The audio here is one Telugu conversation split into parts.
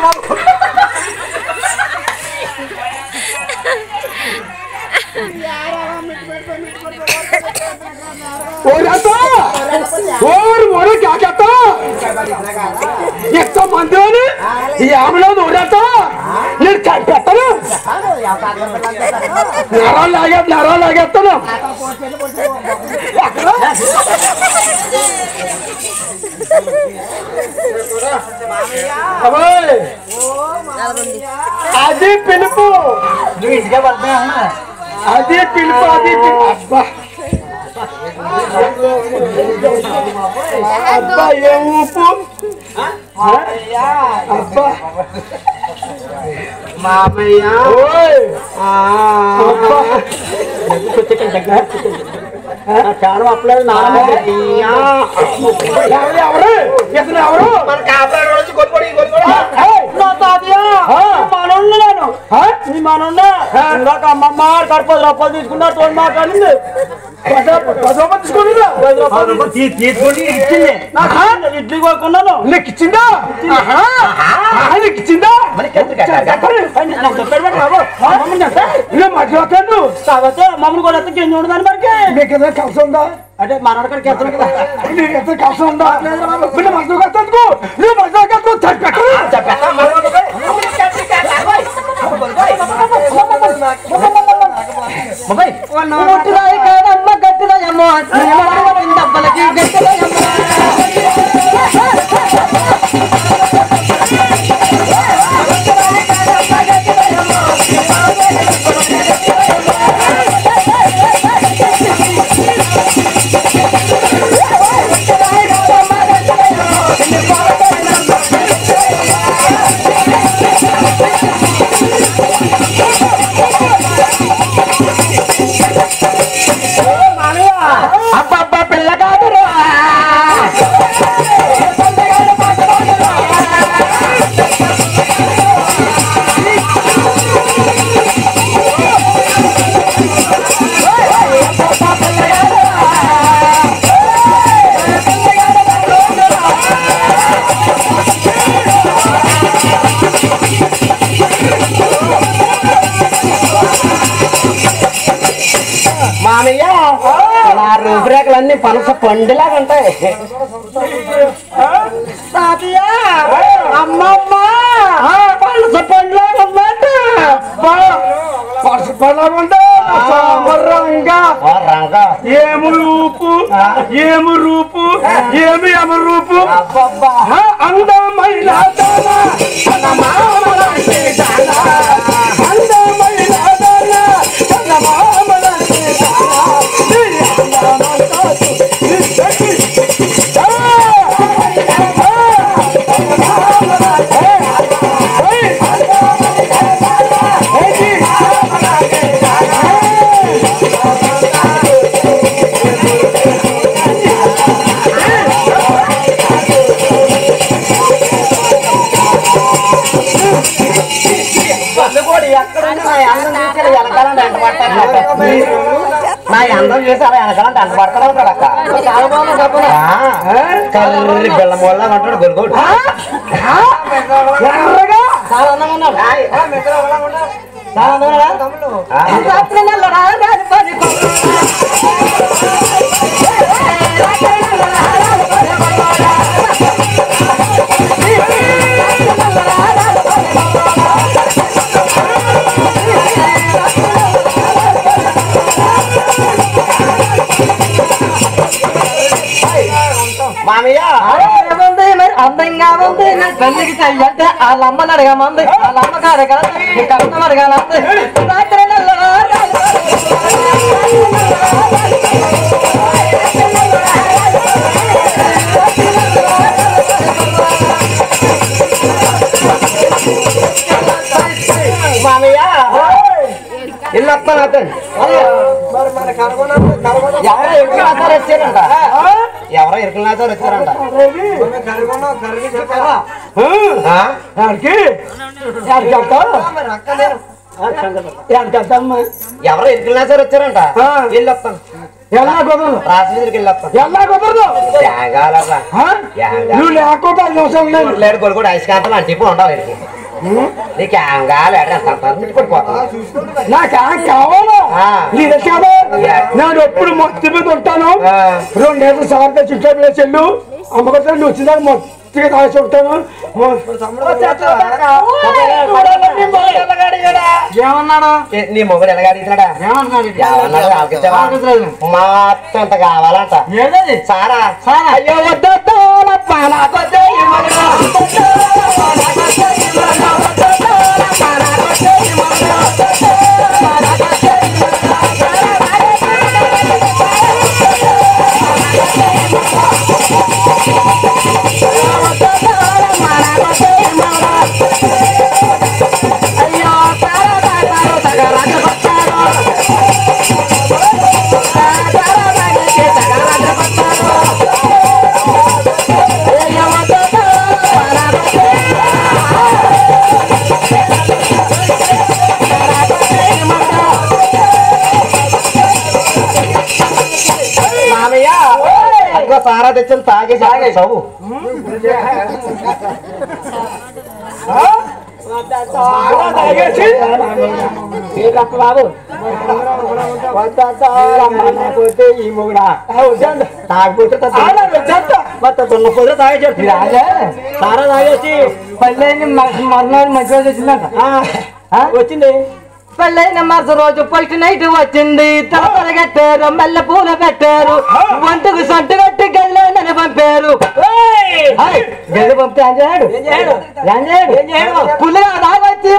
ఓరేతో ఓరు ఓరు కాకెత్త ఎంత మంది ఈ ఆమెలో ఓరేతో నేను కనిపెట్టను నరాలు లాగే నరాలు లాగేస్తాను ఎక్కడ? అబ్బాయ్, అది పిలుపు నువ్వు ఇంటికే పడుతున్నా అది పిలుపు అది పిలుపు అబ్బా అబ్బా ఏ ఊపు అబ్బా మామయ్య ఓయ్ అబ్బా చాలా అప్పలేదు నాన్న ఎవరు ఎవరు ఇతను ఎవరు మన కాపురాడు వచ్చి కొట్టుకోడి కొట్టుకోడి ఏయ్! నా తాతయ్య ఆ. మనోళ్ళు నేను ఆ? నీ మనోళ్ళ ఇందాక అమ్మమ్మ కడపది రూపాయలు తీసుకున్నా తోడు మాట్లాడింది పద- పద రూపాయలు తీసుకుంటుందా? తీసుకొని ఇచ్చింది ఆహా. ఇడ్లీ కొనుక్కున్నాను నీకు ఇచ్చిందా ఆహా. ఆహా, నీకు ఇచ్చిందా చెప్పండి. నాకు చెప్పాడు మరి బాబు అమ్మమ్మని చెప్తే నేను మాట్లాడతాను కాకపోతే మమ్మల్ని కూడా ఎంత గింజ ఉండదని మరికి మీకు ఏదైనా కష్టం ఉందా అంటే మనోడికి ఎత్తను కదా నీకు ఎంత కష్టం ఉందా మీరు మధ్య కట్టేందుకు నువ్వు మధ్య కట్టు చెప్పెట్టు గట్టిరాయి కాదమ్మ గట్టిరాయమ్మ డబ్బలకి గట్టిరాయమ్మ అబ్బబ్బా పిల్ల కాదురా మామయ్య నా రూపురేఖలన్నీ పనస పండులాగా ఉంటాయి తాతయ్య అమ్మమ్మ పనస పండులాగా ఉందంట పర్సు పడకుండా సమరంగా రంగా ఏము రూపు ఏము రూపు ఏమి అమ రూపు అబ్బబ్బా ఆ, అందమైన దాన, చందమామలాంటి దాన. అందమైన దాన, చందమామలాంటి దాన. నీ అందమంతా చూసి, ఆ, ఆ, చందమామలాంటి దాన. ఏయ్, ఏంటి? కూడా ఎక్కడ ఉంది నా అందం చూసి అలా వెనకాలంటే ఎంట పడతాను నా అందం చూసి అలా వెనకాలంటే ఎంట పడతాను ఉంటాడు అక్క కర్రీ బెల్లం వల్ల అంటాడు గొలుగోడు ఎర్రగా చాలా అందంగా ఉన్నాడు చాలా అందంగా రాత్రి నెల్లరా రాని పని మామయ్య ఉంది మరి అందంగా ఉంది నా పెళ్లికి చెయ్యంటే వాళ్ళ అమ్మని అడగమంది వాళ్ళ అమ్మకి అడగాల కష్టం అడగాలంది రాత్రి నెల్లరా రాని మామయ్య ఇల్లు వస్తాను అతను ఎవరో ఇరుకులు నాచారు వచ్చారంట ఎవరో ఇరుకులు నాచారు వచ్చారంట ఆ? ఆడికి ఆడికి వెళ్తావు ఆడికి వెళ్తామ్మా ఎవరో ఇరుకులు నాచారు వచ్చారంట ఆ. ఇల్లు వస్తాను ఎలా కుదరదు రాసి మీదకి వెళ్ళి వస్తాను ఎలా కుదరదు త్యాగాలరా ఆ? నువ్వు లేకుండా ఐదు నిమిషాలు లేదు లేడు కొడుకు ఐస్కాంతం అంటే ఇప్పుడు ఉండాలి వీడికి. నీకేం కావాలి అడ్రస్ పడిపోతా నాకేం కావాలా ఆ. నీ కాదు యా. నేను ఎప్పుడు మొత్తం మీద ఉంటాను ఆ. రెండేళ్ళు సార్లు చుట్టూ మీద చెల్లు అమ్మకొట్ట నువ్వు వచ్చిందాక మొత్తం తాగి ఉంటాను ఏమన్నాడు ఏ, నీ మొగుడు ఎలాగ అడిగినాడా ఏమన్నాడు ఏమన్నాడు ఆలకించావా? ఆలకించలేదు. మొత్తం అంత కావాలంట ఏదది సారా సారా. అయ్యో వద్దొద్దు, లప్ప, నాకొద్దు, ఈ మొగుడు. మామయ్య అదిగో సారా తెచ్చిన తాగేసి తాగే చదువు బాబు పోతే ఈ మొగుడా తాగిపోతే మొత్తం దున్న పొద్దు తాగే చెప్పి సారా తాగేసి పల్లెని మర్నాడు మంచి రోజు వచ్చిందంట వచ్చింది పెళ్ళైన మరుస రోజు ఫస్ట్ నైట్ వచ్చింది తలపల కట్టారు మల్లె పూలు పెట్టారు వంటకు సొంట కట్టి గదిలోనని పంపారు హాయ్, గది పంపితే ఏం చేయడు ఏం చేయడు? ఏం చేయడు ఏం చేయడు? పులిగా దాగొచ్చి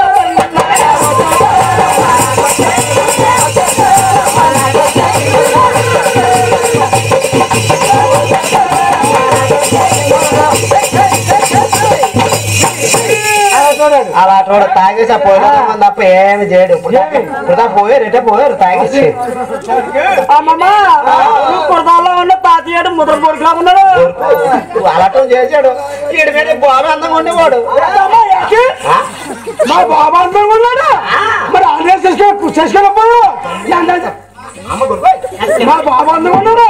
అలా చూడ తాగేసి ఆ పోయిన సంబంధం తప్ప ఏమి చేయడు ఇప్పుడు దాకా- ఇప్పుడు దాకా పోయారు ఎటే పోయారు తాగేసి అమ్మమ్మ నువ్వు కుర్తాల్లో ఉన్న తాతయ్యాడు ముద్ర పొడికిలా ఉన్నాడు అలాటం చేశాడు వీడి మీద బాగా అందంగా ఉండేవాడు ఆ? మా బాబా అందంగా ఉన్నాడు మరి ఆంధ్ర చేసుకుని చేసుకున్నప్పుడు అమ్మ గుడిపోయి. మా బాబా అందంగా ఉన్నాడు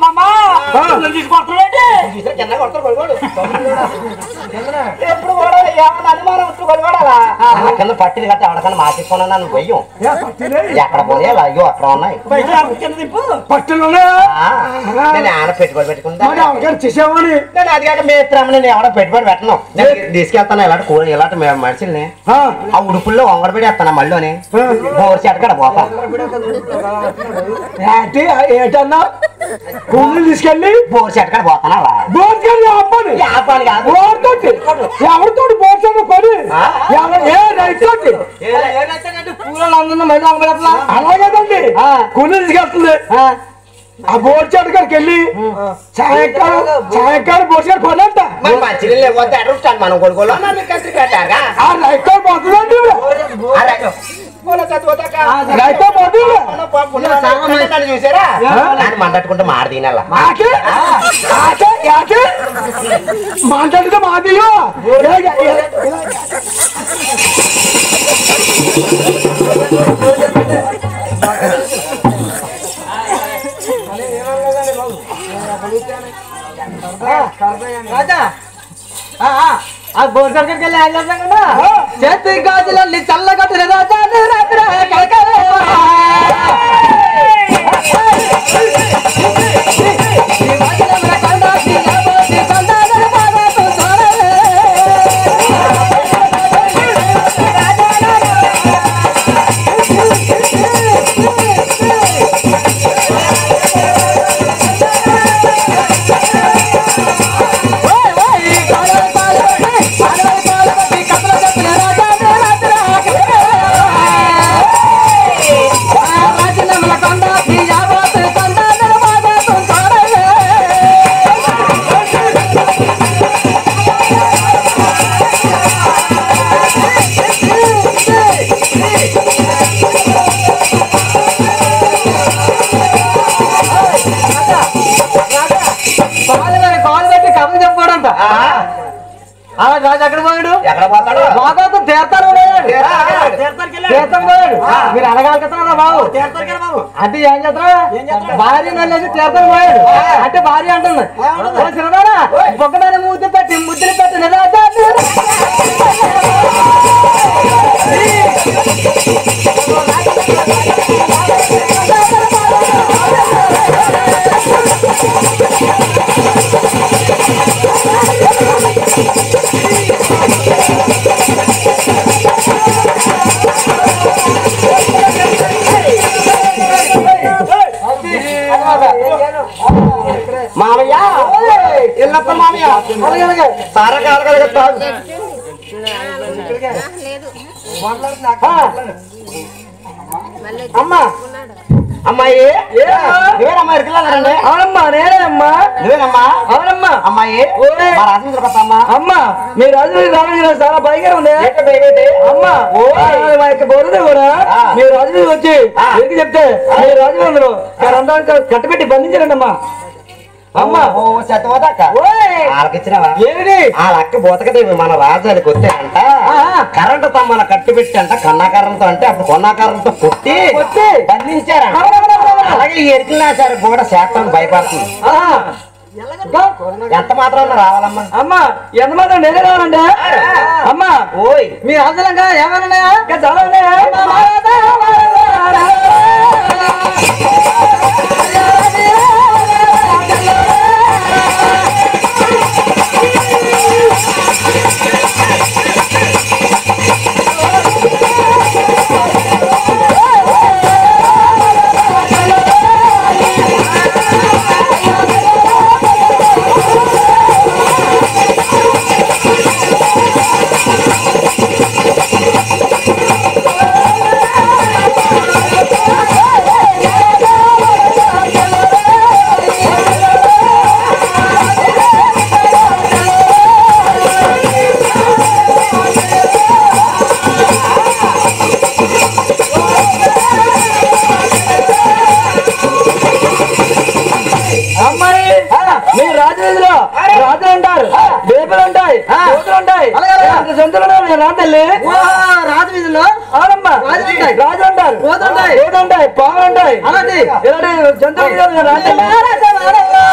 చూసారా కింద కొడతారు కొడుకోడు. ఎప్పుడు కూడా ఏమన్నా అనుమానం వస్తూ కొడుకోడాలా ఆ కింద పట్టిలు కట్టి ఎవరికన్నా మార్చేసుకున్నా నన్ను వెయ్యం ఎక్కడ పోనీ అయ్యో అక్కడ ఉన్నాయి పట్టులోనే ఆ, నేను ఆన పెట్టుబడి పెట్టుకుంటా మరి ఎవరికైనా చేసామని నేను అది కాక మేత్రమ్మ నేను ఎవడో పెట్టుబడి పెట్టను నేను తీసుకెళ్తాను ఇలాంటి కూర ఇలాంటి మే- మనుషుల్ని ఆ, ఆ ఉడుపుల్లో వంగడ పెడేస్తాను మళ్ళీని బోర్ చెట్టకడ పోతా ఏంటి ఏంటన్నా కూలీలు తీసుకెళ్ళి బోర్ చెట్టకడ పోతాను అలా బోర్కెళ్ళి అప్పని వ్యాపారం కాదు ఎవరితోటి ఎవరితోటి బోర్చాడు పని ఆ? ఎవరు- ఏ రైతోటి పూలను అందరినీ మళ్ళీ అమ్మగట్లా అలాగేదండి కూలీలు తీసుకెళ్తుంది ఆ బోర్చాడు కాడికి వెళ్ళి సాయంకాలం సాయంకాలం బోర్చాడు పని అంట మరి మంచినీళ్ళు లేకపోతే అడుగుతాను మనం కొడుకోలో నన్ను కట్టి పెట్టాగా ఆ రైతు పోతుందండి రైతు పోతుంది నన్ను చూసారా నన్ను మండట్టుకుంటే మాట తినాల ఆకే ఆకే ఆకే మాట్లాడితే మాదియో రాజా ఆ, ఆ, ఆ బోర్ దగ్గరికి వెళ్ళి ఏం చేద్దాం కదా చేతి గాజులన్నీ చల్లగట్టిన రాజా నువ్వు రాత్రి కలకలే. ఈ వాకిలమ్మల కొండ, ఈ నాబోటి కొండ, నన్ను బాగా చూసారే. ఓయ్, ఓయ్, కాలు కాలు పట్టి, కాలు కాలు పట్టి, కప్పల కప్పిన రాజా నువ్వు రాత్రి కలకలే. ఆ వాకిలమ్మల కొండ, ఈ నాబోటి కొండ, నన్ను బాగా చూసారే. కాలు మీద కాలు పెట్టి కథలు చెప్పాడంట అలా రాజు ఎక్కడ పోయాడు ఎక్కడ పోతాడు బాగా తీర్థాలు పోయాడు తీర్థం పోయాడు మీరు అనగాలి కదా బాబు అంటే ఏం చేస్తున్నా భార్య నల్లేసి తీర్థం పోయాడు అంటే భార్య అంటుంది ఓ చిన్నదారా ఒక్కదాని ముద్దు పెట్టి ముద్దులు పెట్టి నిరాజా సారా కాలగలగా తాగు లేదు ఆ, అమ్మా అమ్మాయి ఏమ్మా? నువ్వేనమ్మా ఇరికిలాగారండి అవునమ్మా నేనే అమ్మా నువ్వేనమ్మా అవునమ్మా అమ్మాయి ఓయ్. మా రాజేంద్ర కొత్త అమ్మా అమ్మా మీ రాజు రాజు చాలా భయంగా ఉంది ఏంటో బేబీ అమ్మా మా యొక్క బోరుదే కూడా ఆ. మీ రాజు మీద వచ్చి ఆ. ఎరికి చెప్తే మీ రాజు అందరూ కట్టబెట్టి బంధించారండి అమ్మా అమ్మా ఓ చట్టవదాక ఓయ్ వాళ్ళకిచ్చినావా ఏమిటి ఆ లక్క బోతకదేవి మన రాజానికి వచ్చాయంట ఆహా. కరెంటు తమ్మన కట్టి పెట్టి అంట కన్నాకారంతో అంటే అప్పుడు కొన్నాకారంతో కొట్టి కొట్టి. బంధించారంట అవునవునవునవును. అలాగే ఎరికినా సరే కూడా శాతం భయపడుతుంది ఆహా. ఇంకా? ఎంత మాత్రం రావాలమ్మా అమ్మా ఎంత మాత్రం నేనే రావాలంటే అమ్మా ఓయ్ మీ రాజులంగా ఏమైనా ఉన్నాయా ఇంకా చాలా ఉన్నాయా అమ్మాయి మీ రాజవీధిలో రాజులు ఉంటారు బేపలు ఉంటాయి కూతురు ఉంటాయి అంత జంతువులు ఉన్నాయి, నేను రాను తల్లి రాజవీధిలో అవునమ్మా రాజు ఉంటాయి రాజు ఉంటారు కూతురు ఉంటాయి కూతురు ఉంటాయి పాములు ఉంటాయి అలాంటి ఇలాంటి జంతువులు నేను రాను తల్లి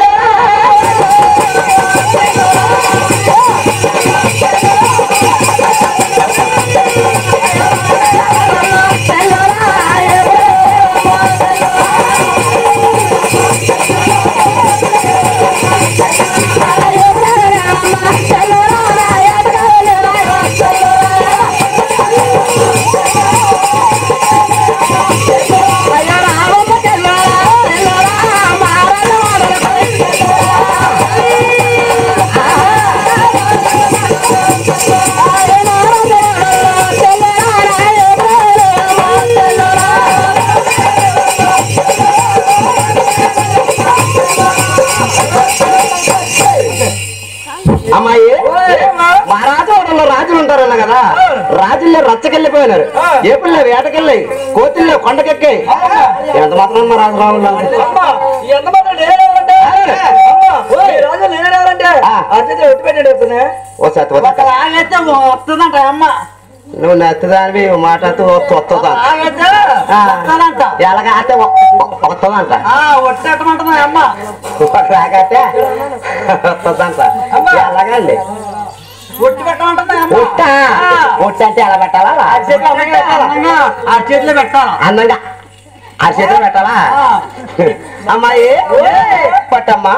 అమ్మాయి ఏమ్మా? మా రాజవాడంలో రాజులు ఉంటారన్న కదా రాజుల్లో రచ్చకెళ్ళిపోయినారు ఏపుల్లో వేటకెళ్ళి కోతుల్లో కొండకెక్కాయి ఎంత మాత్రం మా రాజు రావాలి అమ్మా ఎంత మాత్రం నేనే రావాలంటే అమ్మా మీ రాజు నేనే రావాలంటే ఆ. అత్యంత ఎత్తి పెట్టండి చెప్తున్నా ఓ సత్వత లాగైతే వస్తుందంట అమ్మ నువ్వు నచ్చదానివి మాట్లాడుతూ వస్తుందా లాగైతే వస్తుందంట ఎలాగైతే వస్తుందంట ఒట్టమంటున్నా అమ్మ రాకతే వస్తుందంట ఎలాగండి ఒట్టి పెట్టమంటున్నా అమ్మ ఉట్ట ఉట్ట అంటే ఎలా పెట్టాలా అందంగా ఆ చేతిలో పెట్టాలి అందంగా ఆ చేతిలో పెట్టాలా అమ్మాయి పట్టమ్మా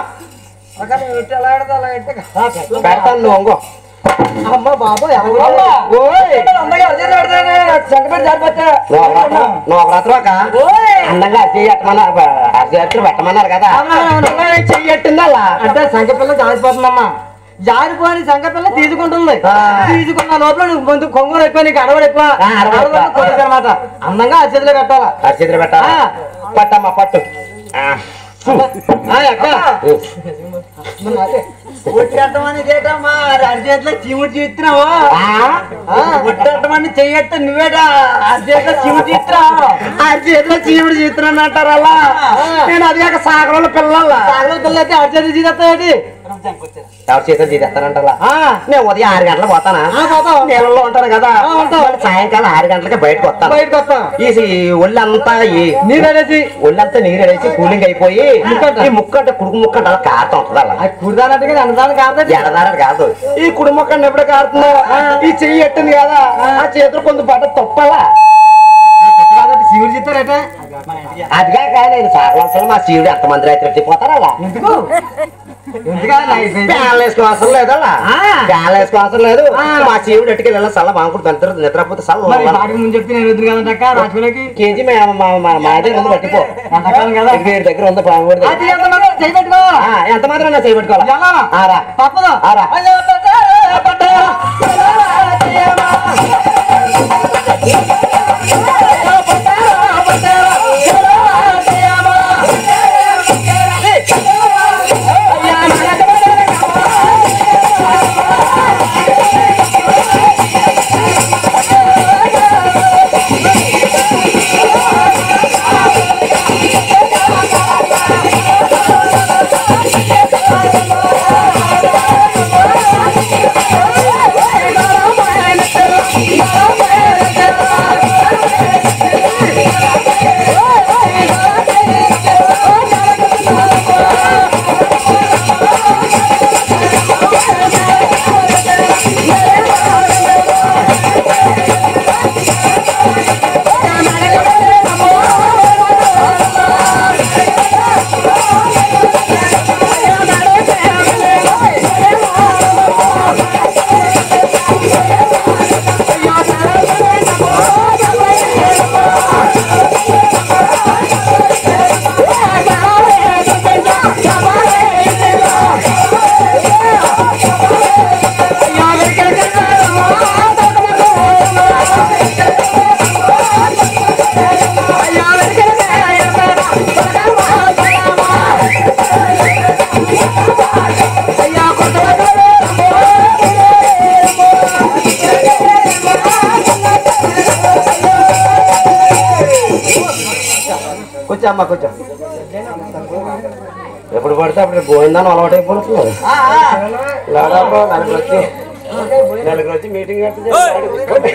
పెడతాను నువ్వు వంగో అమ్మ బాబా ఓయ్ అందంగా అదే పెడతానే సంకపెట్టి జారిపోతే నువ్వు ఒక రాత్రి- నువ్వు ఒక రాత్రివాక అందంగా చెయ్యి ఎట్టమన్నారు అర్జీ పెట్టమన్నారు కదా చెయ్యి ఎట్టింది అలా అంటే సంఖ్యపిల్ల జారిపోతుందమ్మా జారిపోని సంఖ్యపిల్ల తీసుకుంటుంది ఆ. తీసుకున్న లోపల నువ్వు ముందు కొంగోలు ఎక్కువ నీకు అడవడు ఎక్కువ ఆ, అడవడు ఎక్కువ. అనమాట అందంగా ఆ చేతిలో పెట్టాలా ఆ చేతిలో పెట్టాలా ఆ. పట్టమ్మా పట్టు ఆ. ఆ, అక్క ఒట్టేటమని చేటమ్మా అరిచేతిలో చీముడు చూస్తున్నావు ఆ? ఒట్టేటమని చెయ్యట్టు నువ్వేటా అరిచేతిలో చీముడు చూస్తున్నావు ఆ చేతిలో చీముడు చీతున్నాను అంటారు అలా నేను అది కాక సాగరంలో పిల్లల సాగలో పిల్ల అయితే అరిచేతి చీదేస్తావేటి ఎవరి చేతిలో చీదేస్తానంటారా నేను ఉదయం ఆరు గంటలకు పోతానా పోతావు నీళ్ళలో ఉంటాను కదా ఆ, ఉంటావు. మళ్ళీ సాయంకాలం ఆరు గంటలకి బయటకు వస్తాను బయటకు వస్తాం ఈ ఈ ఒళ్ళంతా ఈ నీరు అనేసి ఒళ్ళంతా నీరు వేసి కూలింగ్ అయిపోయి ఈ ముక్కంటే కుడుకు ముక్కంటే అలా కారుతా ఉంటుంది అలా అది కుడిదానట్టుగా అన్నదానికి కాదు ఎడదారడు కాదు ఈ కుడుముక్కని ఎప్పుడు కారుతుందో ఈ చెయ్యి ఎట్టింది కదా ఆ చేతులు కొంత పడ్డ తొప్పలా శివుడు చెప్తారట అదిగా కానీ నేను సాగలంలో మా శివుడు ఎంతమంది రైతు పోతారు అలా ఎందుకు ఫ్యాన్లు వేసుకో అవసరం లేదు అలా ఫ్యాన్లు వేసుకో అవసరం లేదు మా చీవుడు ఎట్టుకెళ్ళి సల్ల బాగుంటుంది దాని నిద్రపోతే మరి సల్ల వాటికి ముందు చెప్తే నేను వద్దు కదంట అక్క రాజులకి కేజీ మా మా- మా- మా దగ్గర ఉంది పట్టిపో ఎండాకాలం కదా ఇక వీడి దగ్గర ఉంది బాగుంది అది ఎంత మాత్రం చేయి పెట్టుకో ఎంత మాత్రం నా చేయబెట్టుకోవాలి ఎలా ఆరా తప్పదు ఆరా కూర్చో అమ్మా కూర్చో ఎప్పుడు పడితే అప్పుడు గోవిందాన్ని అలవాటు అయిపోతున్నారు దాదాపు నలుగురు వచ్చి నలుగురు వచ్చి మీటింగ్ కట్టి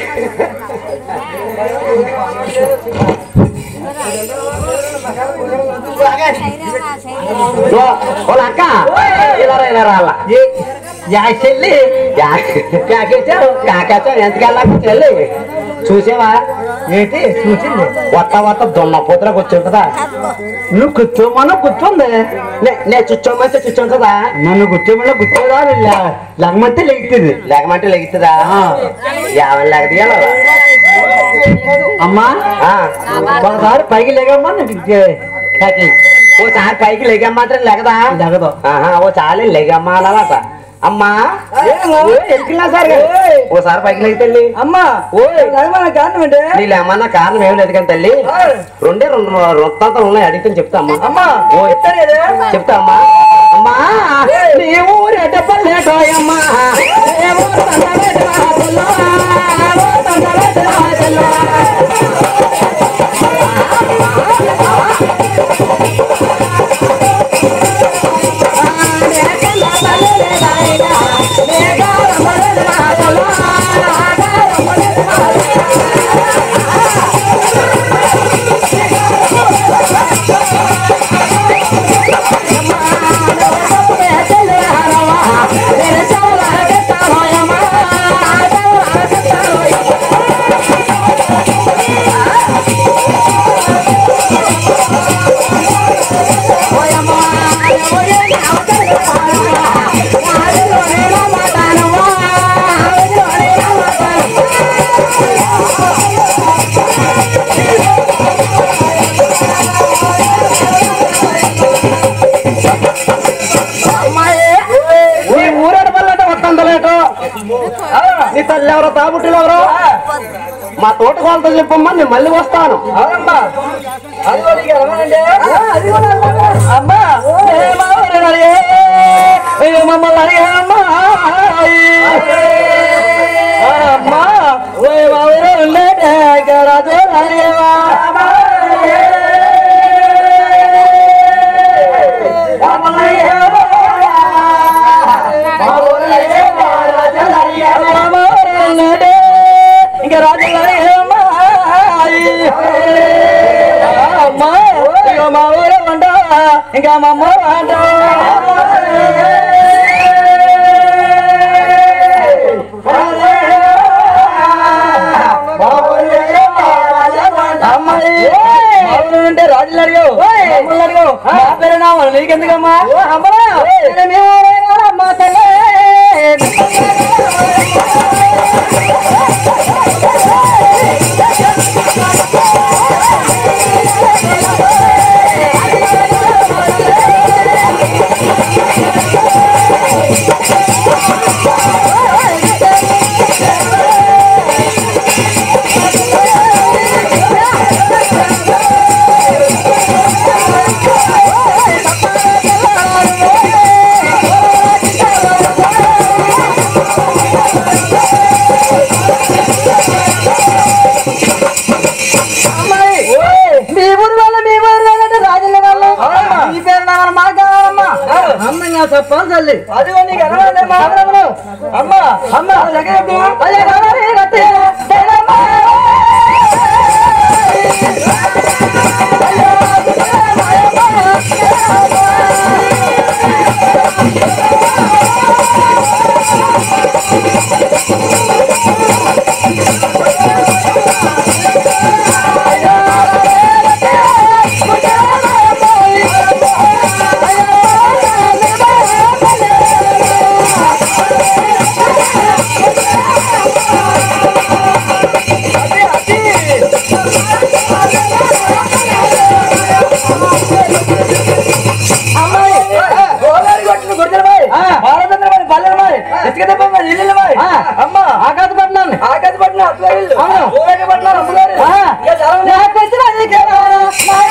వాళ్ళ అక్క ఇలా రా, ఇలా రా అలా యా చెల్లి కాకేచావు కాకేచావు ఎంతకెళ్ళాకు చెల్లి చూసావా ఏంటి చూసింది వత్త వత్త దున్న పొద్దున కూర్చుంటదా నువ్వు కూర్చోమన్నా కూర్చుంది నేను చుచ్చోమంటే చుచ్చుంటదా నన్ను కూర్చోమని కూర్చోదా లగమంటే లెగుతుంది లేకమంటే లెగుతుందా యావన్ లేకదీయాల అమ్మా ఒకసారి పైకి లేగమ్మా కాకి ఓసారి పైకి లెగమ్మంటారు లెగదా లెగదు ఆహా, ఓ చాలి లెగమ్మా అన్నమాట అమ్మా ఎక్కినా సరే ఓసారి పైకి లెగి తల్లి అమ్మా ఓ లగమన కారణం అంటే నీళ్ళు ఏమన్నా కారణం ఏమి లేదు కానీ తల్లి రెండే రెండు రొత్తాంతం ఉన్నాయి అడిగితే చెప్తా అమ్మా అమ్మా ఓ చెప్తానేదే? చెప్తా అమ్మా అమ్మా నీ ఊరెట పల్లెటోయమ్మా నీ ఊరు తండబెట్టు నా చెల్లో, ఊరు తండబెట్టు నా చెల్లో. నీ ఊరేట పల్లెట వస్తుందలేటో నీ తల్లి ఎవరో తాబుట్టులు ఎవరో మా తోట వాళ్ళతో చెప్పమ్మా నేను మళ్ళీ వస్తాను అవునమ్మా అది కూడా నీకు ఎలాగంటే? అది కూడా ఎలాగా? అమ్మా ఏ మా ఊరు అడిగే? ఏ మమ్మల్ని అడిగే అమ్మా అమ్మా ఓ మా ఊరు ఉండేటే ఇంకా రాజు అడిగేవా ఇంకా రాజు అడిగేవమ్మా అమ్మా ఇక మా ఊరే వంట ఇంకా మా అమ్మ వంట అమ్మాయి అంటే రాజులు అడిగావు మమ్మల్ని అడిగావు మా పేరు నా నీకెందుకమ్మా మీ ఊరు వాళ్ళ మీ ఊరు వాళ్ళంటే రాజుల వాళ్ళు మీ పేరు నా వాళ్ళ మాకు కావాలమ్మా అందంగా చెప్పాలి తల్లి అదిగో నీకు ఎనవాలేమ్మా అమ్మా అమ్మా దగ్గర అయ్యా కావాలి గట్టి చేయడమ్మా. గోదావరి కొట్టిన గుడిదల బాయ్ బాలచంద్ర బాయ్ పల్లెల బాయ్ ఇసుక దెబ్బ బాయ్ ఇల్లు బాయ్ అమ్మా ఆకాశ పట్నాన్ని ఆకాశ పట్టిన అత్తగారి ఇల్లు అవును. ఊరేగి పట్టిన అమ్మగారు ఇంకా చాలా ఉన్నాయి. నాకు వచ్చిన నీకే కావాలా?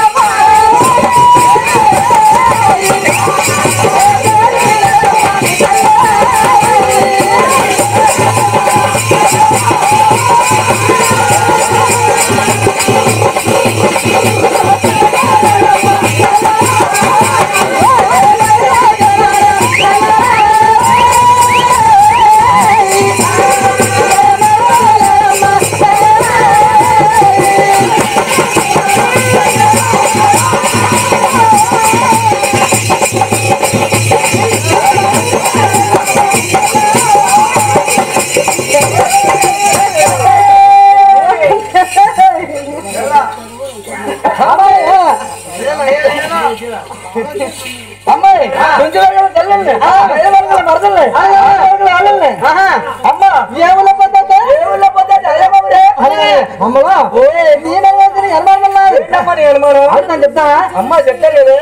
అమ్మాయి కొంచెం వేగంగా తెల్లండి ఐదు వందల మరదల్ని ఐదు వందల ఆళ్ళని అమ్మా ఏ ఊళ్ళో పోతే ఏ ఊళ్ళో పోతే అదే బాబురే అమ్మగా ఓయ్ నీ నవ్వుతుంది ఎనమాడుతున్నారు ఏంటమ్మా నీ అనుమానం అవును చెప్తావా అమ్మా చెప్తారు కదా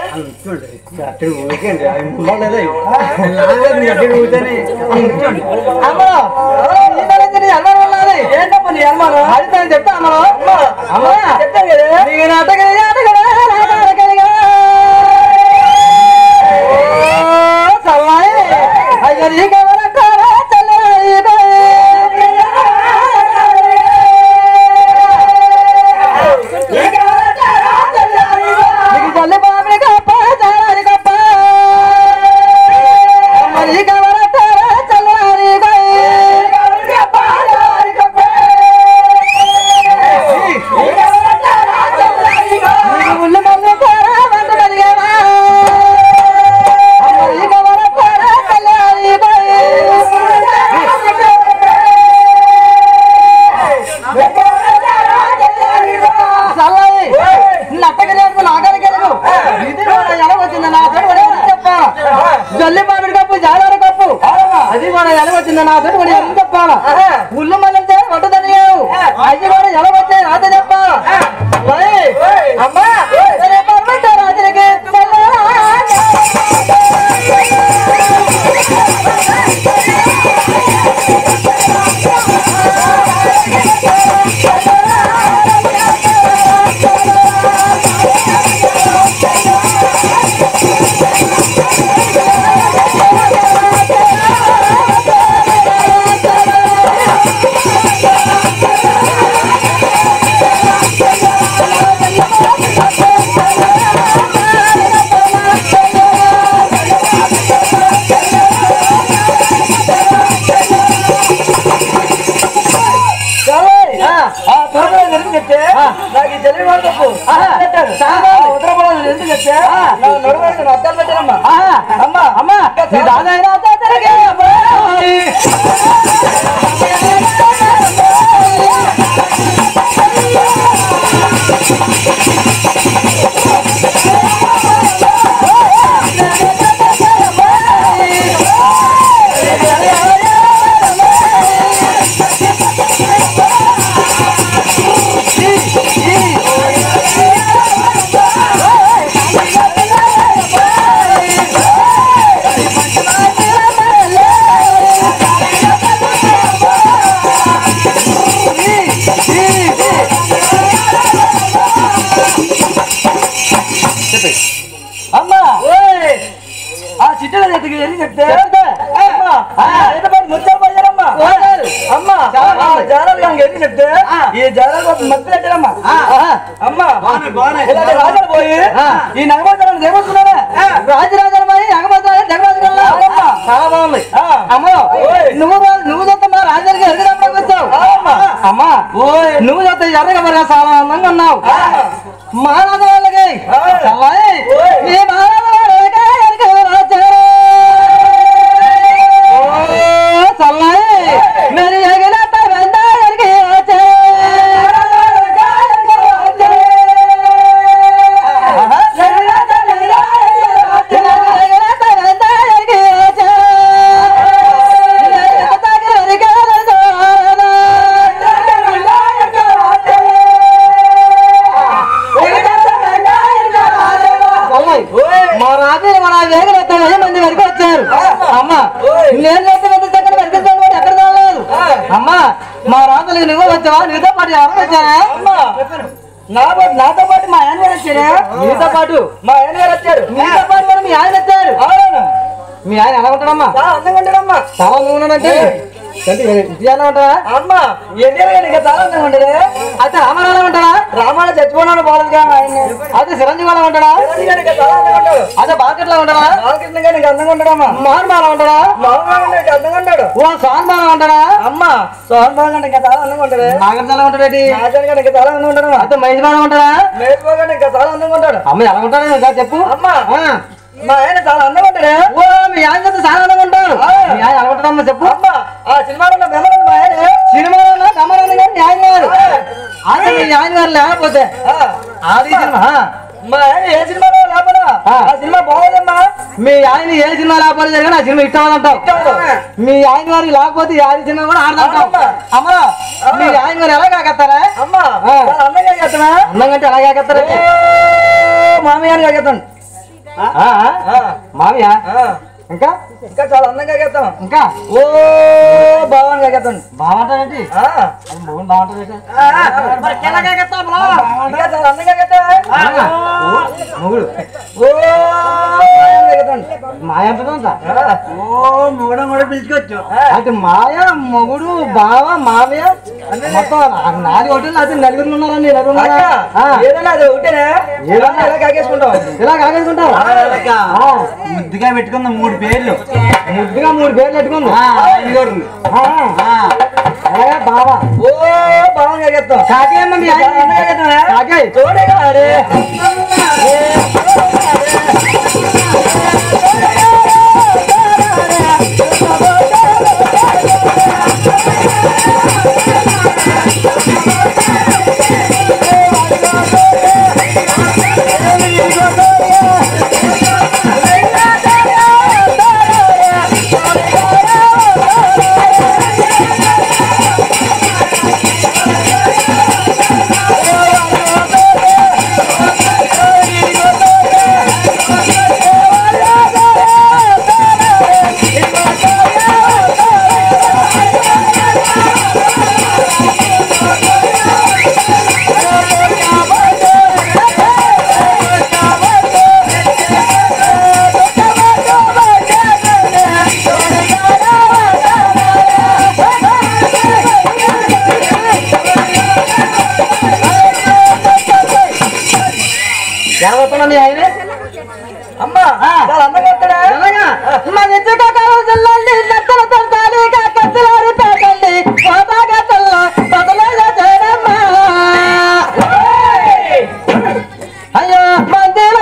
అమ్మలో నీ నవ్వుతుంది ఎనమాడు ఉన్నది ఏంటమ్మా నీ అనుమానం అడుగుతాను చెప్తా అమ్మలో అమ్మా చెప్తారు కదా నీకు నాటకలిగా నాటకలిగా నాటకలిగా చల్లాయి అయ్యో నీకెవరంటారా నీకు చల్లి బాబుని కప్ప చాలని కప్ప మరి కవరంటారా చల్లారి ఉల్లి మల్లి కారా వంట కలిగేవా మరి కవరంటారా చల్లారి చల్లాయి నట్టకి లేదు నాగలికి లేదు ఇది కూడా ఎలా వచ్చింది నా తోడు కూడా ఎంత చెప్పాలా జల్లి మామిడి కప్పు జాలార కప్పు అది కూడా ఎలా వచ్చింది నా తోడు కూడా ఎంత చెప్పాలా ఉల్లు మళ్ళీ వంటదని అది కూడా ఎలా వచ్చాయి నాతో చెప్పాలా ఓయ్, అమ్మా సరే పర్వంట రాజులకి ఆ త్వరగా ఎందుకు చెప్తే నాకు ఈ జల్లి వాడు తప్పు పెట్టారు ఉత్తరపడాలి ఎందుకు చెప్తే నా నడువాడు అద్దాలు పెట్టారమ్మా అమ్మా అమ్మా నీ దాదాయినా తాతరకే అమ్మాయి. చెప్తే చెప్తే. అమ్మా చేతపాటి ముత్యాలు పోయారమ్మా పోయారు. అమ్మా చాలా ఆ జానాలు కనుక ఎన్ని చెప్తే ఆ. ఈ జానాలు మధ్య పెట్టారమ్మా ఆహా. అమ్మా బాగున్నాయి, బాగున్నాయి. ఇలాంటి రాజాలు పోయి ఆ. ఈ నగమోదరాన్ని దేవస్తున్నానే రాజరాజరమై జగమంతురాలు జగమంతురాలు అవునమ్మా. చాలా బాగుంది ఆ. అమ్మో ఓయ్. నువ్వు రా- నువ్వు చూస్తే మా రాజానికి ఎదురు వచ్చావు అవునమ్మా. అమ్మా ఓయ్. నువ్వు చూస్తే ఎర్రగా మరి చాలా అందంగా ఉన్నావు ఆ. మా రాజు వాళ్ళకి ఆ. చల్లాయి. ఓయ్. మీ మా రాజు వాళ్ళకి ఎరుక రాజారు. ఓ చల్లాయి. మరి ఎగినట్ట వెంట ఎరిక రాజారు. ఆహా. ఎగినట్ట వెంట ఎరిక రాజారు. ఎగినట్ట ఎరిక రాజారు. మా రాజు మన వేగం వెయ్యి మంది వరకు వచ్చారు అమ్మ నేను చేస్తే పెద్ద దగ్గర వెనకేసాను వాడు ఎక్కడ రాలేదు అమ్మ మా రాజులకు నువ్వు వచ్చావా నీతో పాటు ఎవరు వచ్చారా అమ్మా నా పాటు నాతో పాటు మా ఆయన గారు వచ్చారా నీతో పాటు మా ఆయన గారు వచ్చారు నీతో పాటు మరి మీ ఆయన వచ్చారు అవును మీ ఆయన ఎలా ఉంటాడమ్మా చాలా అందంగా ఉంటాడమ్మా చాలా నువ్వునంటే ఇంటి ఎలా ఉంటారా అమ్మా ఎన్ని ఇంకా చాలా అందంగా ఉంటాడే అయితే రామారావు ఉంటాడా రామాయణ చచ్చిపోయినాడు బాలగా ఆయన అయితే చిరంజీవి అలా ఉంటాడా చిరంజీవి గారు ఇంకా చాలా అందంగా ఉంటాడు అదే బాకెట్లో ఉంటాడా బాలకృష్ణ గారు ఇంకా అందంగా ఉంటాడమ్మా మోహన్ బాల ఉంటాడా మామూలుగా ఇంకా అందంగా ఉంటాడు ఓ సోహన్ బాల ఉంటాడా అమ్మా సోహన్ బాబు గారు ఇంకా చాలా అందంగా ఉంటాడు నాగర్ ఎలా ఉంటాడేటి నాజన్ గారు ఇంకా చాలా అందంగా ఉంటాడమ్మా అయితే మహేష్ బాల ఉంటాడా మేఘ్ బాబు గారు ఇంకా చాలా అందంగా ఉంటాడు అమ్మ ఎలా ఉంటాడు ఇంకా చెప్పు అమ్మా ఆ. మా ఆయన చాలా అందంగా ఉంటాడు ఓ మీ ఆయన చేత చాలా ఆనందంగా ఉంటారు మీ ఆయన ఎలా ఉంటాడమ్మా చెప్పు అమ్మా ఆ సినిమాలో ఉన్న బెమ్మలు మా ఆయన సినిమాలో కమరాన్న గారు మీ ఆయన గారు అసలు మీ ఆయన గారు లేకపోతే ఆ, ఆది సినిమా మా ఆయన ఏ సినిమాలో లేపడా ఆ. ఆ సినిమా బాగోదమ్మా మీ ఆయన ఏ సినిమా లేకపోతే జరిగిన ఆ సినిమా ఇష్టం అంటావు మీ ఆయన గారు లేకపోతే ఈ ఆది సినిమా కూడా ఆడదంటావు అమ్మా. అమ్మా మీ ఆయన గారు ఎలా కాకెత్తారా అమ్మా ఆ. చాలా అందంగా చేస్తున్నా అందంగా ఎలా కాకెత్తారా మామయ్య చేస్తాను మామయ్య ఇంకా ఇంకా చాలా అందంగా చేస్తాం ఇంకా ఓ బాగా చేస్తాను బాగుంటాడేంటి మొగుడు బాగుంటాడేంటి ఇంకా చాలా అందంగా చేస్తా మొగుడు ఓ చేస్తాను మాయ అంటుందా ఓ మూడ మూడ పిలుచుకోవచ్చు అంటే మాయ మొగుడు బావ మామయ్య మొత్తం నాది ఒకటి అది నలుగురు ఉన్నారండి నలుగురు ఉన్నారా? ఆ. ఏదన్నా అది ఒకటేనే ఏదన్నా ఇలా కాకేసుకుంటాం ఇలా కాగేసుకుంటావు ఆ. ముద్దుగా పెట్టుకుందాం మూడు పేర్లు ముద్దుగా మూడు పేర్లు పెట్టుకుంది అలాగే బావ ఓ బాగా కాకేస్తాం కాకేయమ్మ మీ ఆయన కాకే చూడగా అరే ఎవరుతున్నా మీ ఆయన అమ్మా చాలా అందంగా వస్తాడా ఎలాగా మా నిత్యకాలం జిల్లండి నెత్తల తొంతాలి కత్తిలారి పేటండి కోటాగా తెల్ల బదలైన చేయడమ్మా అయ్యో మందిరా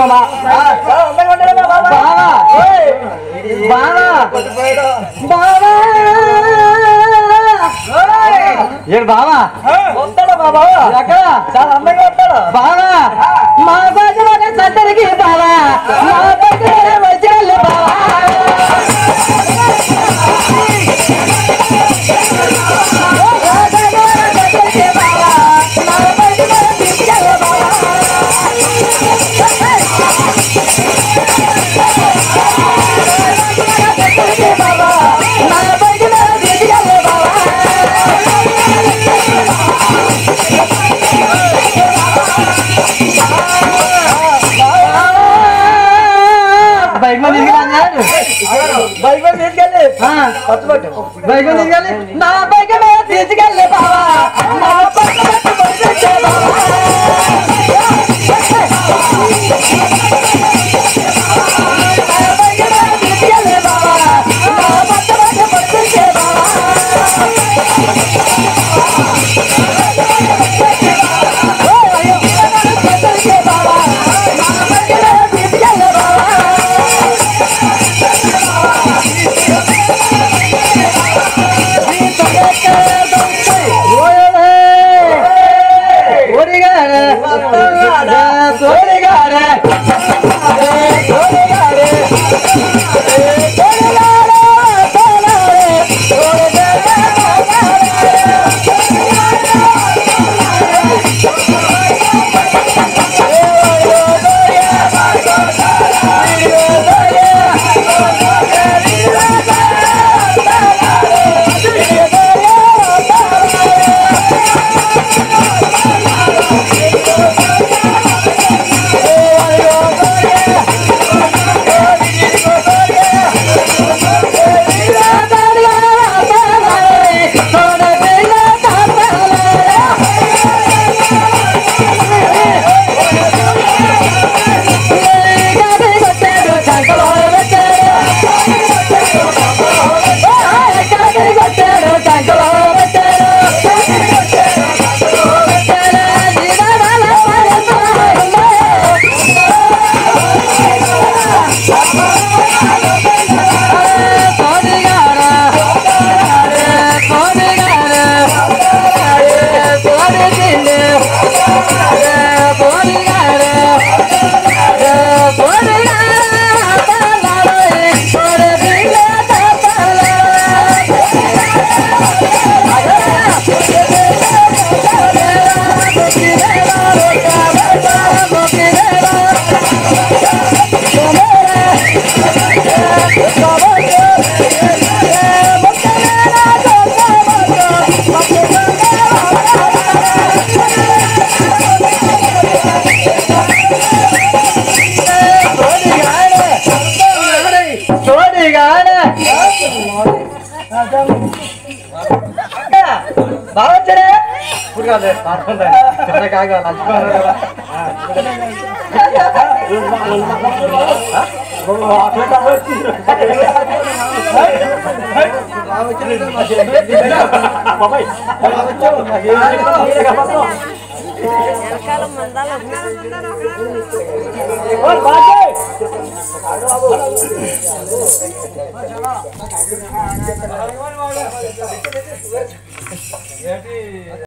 బాబా బావా ఏయ్, బావా బావా ఏడు బావా వస్తాడా బాబా ఎక్కడ చాలా అందంగా వస్తాడా బావా మా దగ్గర సద్దరికి బావా మా దగ్గర వచ్చే బావా బైక్ మీద తీసుకెళ్ళాను బైక్ మీద తీసుకెళ్ళి పట్టుబట్టు బైక్ మీద తీసుకెళ్ళి నా బైక్ మీద తీసుకెళ్ళి బావా నా బైక్ మీద తీసుకెళ్ళి బావా ఓడిగారే ఓడిగారే బాగా వచ్చాడే ఇప్పుడు కాదు చిన్న కాగా లంచుకోవాలి కదా వెనకాల మందాల